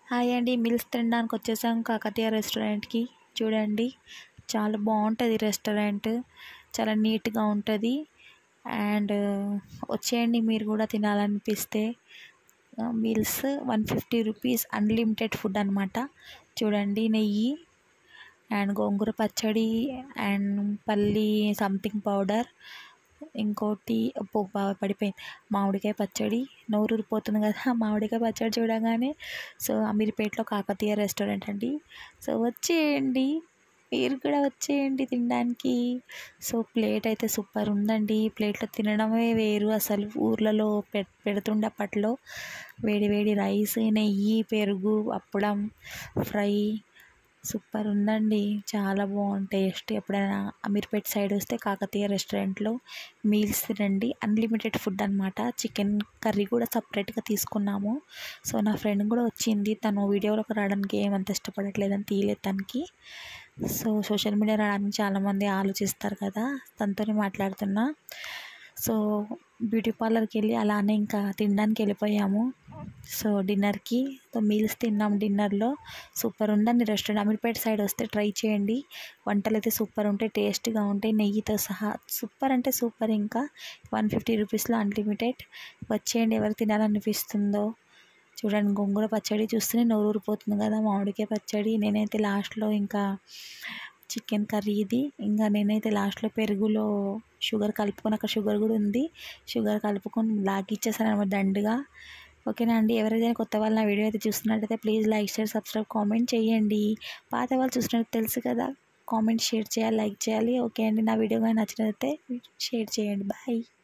hi అండి meals తినడానికి వచ్చేసాం కాకతీయ రెస్టారెంట్కి చూడండి చాలా బాగుంటుంది రెస్టారెంట్ చాలా నీట్గా ఉంటుంది అండ్ వచ్చేయండి మీరు కూడా తినాలనిపిస్తే meals one fifty rupees unlimited food అనమాట చూడండి నెయ్యి అండ్ గోంగూర పచ్చడి అండ్ పల్లి సంథింగ్ పౌడర్ ఇంకోటి ఉప్పు బాగా పడిపోయింది మామిడికాయ పచ్చడి నోరు ఊరిపోతుంది కదా మామిడికాయ పచ్చడి చూడగానే సో అమీర్పేటలో కాకతీయ రెస్టారెంట్ అండి సో వచ్చేయండి మీరు కూడా వచ్చేయండి తినడానికి సో ప్లేట్ అయితే సూపర్ ఉందండి ప్లేట్లో తినడమే వేరు అసలు ఊర్లలో పె పెడుతుండే అప్పట్లో వేడి వేడి రైస్ నెయ్యి పెరుగు అప్పడం ఫ్రై సూపర్ ఉందండి చాలా బాగుంది టేస్ట్ ఎప్పుడైనా అమీర్పేట సైడ్ వస్తే కాకతీయ రెస్టారెంట్లో మీల్స్ తినండి అన్లిమిటెడ్ ఫుడ్ అనమాట చికెన్ కర్రీ కూడా సపరేట్గా తీసుకున్నాము సో నా ఫ్రెండ్ కూడా వచ్చింది తను వీడియోలోకి రావడానికి ఏమంత ఇష్టపడట్లేదని తీయలేదు తనకి సో సోషల్ మీడియా రావడానికి చాలామంది ఆలోచిస్తారు కదా తనతోనే మాట్లాడుతున్నా సో బ్యూటీ పార్లర్కి వెళ్ళి అలానే ఇంకా తినడానికి వెళ్ళిపోయాము సో డిన్నర్కి సో మీల్స్ తిన్నాం డిన్నర్లో సూపర్ ఉందండి రెస్టారెంట్ అమీర్పేట సైడ్ వస్తే ట్రై చేయండి వంటలు అయితే సూపర్ ఉంటాయి టేస్ట్గా ఉంటాయి నెయ్యితో సహా సూపర్ అంటే సూపర్ ఇంకా వన్ ఫిఫ్టీ రూపీస్లో అన్లిమిటెడ్ వచ్చేయండి ఎవరు తినాలనిపిస్తుందో చూడండి గోంగూర పచ్చడి చూస్తేనే నోరు ఊరిపోతుంది కదా మామిడికాయ పచ్చడి నేనైతే లాస్ట్లో ఇంకా చికెన్ కర్రీ ఇది ఇంకా నేనైతే లాస్ట్లో పెరుగులో షుగర్ కలుపుకొని అక్కడ షుగర్ కూడా ఉంది షుగర్ కలుపుకొని లాగి ఇచ్చేసాను అనమాట దండుగా ఓకేనా అండి ఎవరైతే కొత్త వాళ్ళు నా వీడియో అయితే చూస్తున్నట్టయితే please like share subscribe comment చేయండి పాత వాళ్ళు చూసినట్టు తెలుసు కదా కామెంట్ షేర్ చేయాలి లైక్ చేయాలి ఓకే అండి నా వీడియో కానీ నచ్చినట్లయితే షేర్ చేయండి బాయ్